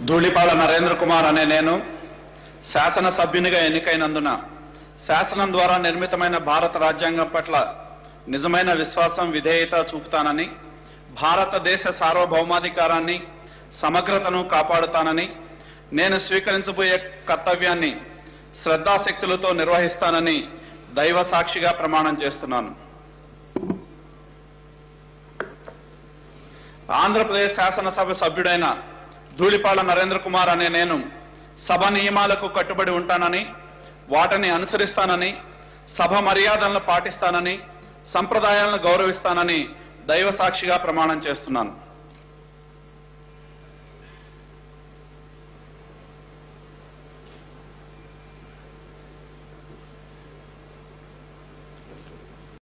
ధూళిపాల నరేంద్ర కుమార్ అనే నేను శాసన సభ్యునిగా ఎన్నికైనందున శాసనం ద్వారా నిర్మితమైన భారత రాజ్యాంగం పట్ల నిజమైన విశ్వాసం విధేయత చూపుతానని భారతదేశ సార్వభౌమాధికారాన్ని సమగ్రతను కాపాడుతానని నేను స్వీకరించబోయే కర్తవ్యాన్ని శ్రద్ధాశక్తులతో నిర్వహిస్తానని దైవ సాక్షిగా ప్రమాణం చేస్తున్నాను ఆంధ్రప్రదేశ్ శాసనసభ సభ్యుడైన ధూళిపాల నరేంద్ర కుమార్ అనే నేను సభ నియమాలకు కట్టుబడి ఉంటానని వాటిని అనుసరిస్తానని సభ మర్యాదలను పాటిస్తానని సంప్రదాయాలను గౌరవిస్తానని దైవ సాక్షిగా ప్రమాణం చేస్తున్నాను